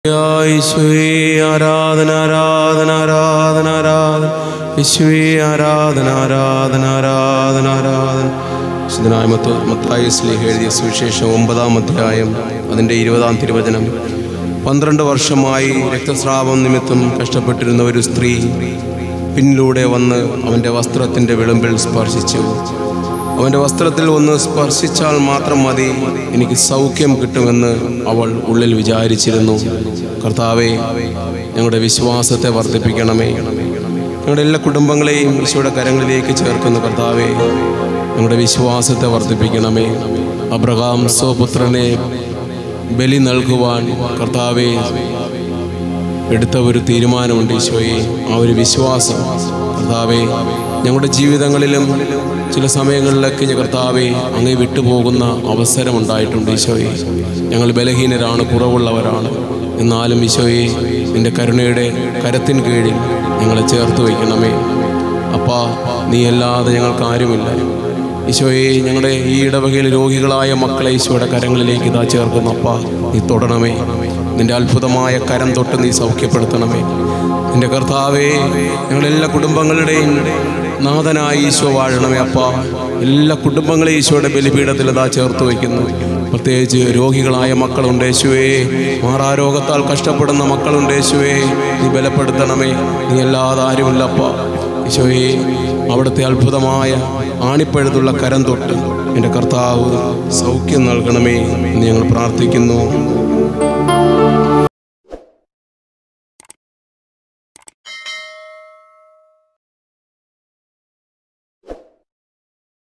യേശുവേ ആരാധന ആരാധന ആരാധന ആരാധന യേശുവേ ആരാധന ആരാധന ആരാധന ആരാധന വിശുദ്ധനായ മത്ത മത്തായി സ്ലേഹ എഴുതിയ സുവിശേഷം ഒമ്പതാം അധ്യായം അതിൻ്റെ ഇരുപതാം തിരുവചനം പന്ത്രണ്ട് വർഷമായി രക്തസ്രാവം നിമിത്തം കഷ്ടപ്പെട്ടിരുന്ന ഒരു സ്ത്രീ പിന്നിലൂടെ വന്ന് അവൻ്റെ വസ്ത്രത്തിൻ്റെ വിളമ്പിൽ സ്പർശിച്ചു അവൻ്റെ വസ്ത്രത്തിൽ ഒന്ന് സ്പർശിച്ചാൽ മാത്രം മതി എനിക്ക് സൗഖ്യം കിട്ടുമെന്ന് അവൾ ഉള്ളിൽ വിചാരിച്ചിരുന്നു കർത്താവെ ഞങ്ങളുടെ വിശ്വാസത്തെ വർദ്ധിപ്പിക്കണമേ ഞങ്ങളുടെ എല്ലാ കുടുംബങ്ങളെയും ഈശോയുടെ കരങ്ങളിലേക്ക് ചേർക്കുന്ന കർത്താവെ ഞങ്ങളുടെ വിശ്വാസത്തെ വർദ്ധിപ്പിക്കണമേ അബ്രഹാം സ്വപുത്രനെ ബലി നൽകുവാൻ കർത്താവെ എടുത്ത ഒരു തീരുമാനമുണ്ട് ഈശോയെ ആ ഒരു വിശ്വാസം കർത്താവെ ഞങ്ങളുടെ ജീവിതങ്ങളിലും ചില സമയങ്ങളിലൊക്കെ ഞ- കർത്താവെ അങ്ങേ വിട്ടുപോകുന്ന അവസരമുണ്ടായിട്ടുണ്ട് ഈശോയെ ഞങ്ങൾ ബലഹീനരാണ് കുറവുള്ളവരാണ് എന്നാലും ഈശോയെ നിന്റെ കരുണയുടെ കരത്തിൻ കീഴിൽ ഞങ്ങളെ ചേർത്ത് വയ്ക്കണമേ അപ്പാ നീ അല്ലാതെ ഞങ്ങൾക്ക് ആരുമില്ല ഈശോയെ ഞങ്ങളുടെ ഈ ഇടവകയിൽ രോഗികളായ മക്കളെ ഈശോയുടെ കരങ്ങളിലേക്ക് ഇതാ ചേർക്കുന്ന അപ്പാ നീ തൊടണമേ നിന്റെ അത്ഭുതമായ കരം തൊട്ട് നീ സൗഖ്യപ്പെടുത്തണമേ നിന്റെ കർത്താവേ ഞങ്ങളെല്ലാ കുടുംബങ്ങളുടെയും നാഥനായ ഈശോ വാഴണമേ അപ്പാ എല്ലാ കുടുംബങ്ങളെയും ഈശോയുടെ ബലിപീഠത്തിൽ ഇതാ ചേർത്ത് വയ്ക്കുന്നു പ്രത്യേകിച്ച് രോഗികളായ മക്കളുണ്ട് യേശുവേ മാറാരോഗത്താൽ കഷ്ടപ്പെടുന്ന മക്കളുണ്ട് യേശുവേ നീ ബലപ്പെടുത്തണമേ നീ അല്ലാതെ ആരുമില്ലപ്പാ ഈശോയെ അവിടുത്തെ അത്ഭുതമായ ആണിപ്പഴുതുള്ള കരം തൊട്ട് എൻ്റെ കർത്താവ് സൗഖ്യം നൽകണമേ എന്ന് ഞങ്ങൾ പ്രാർത്ഥിക്കുന്നു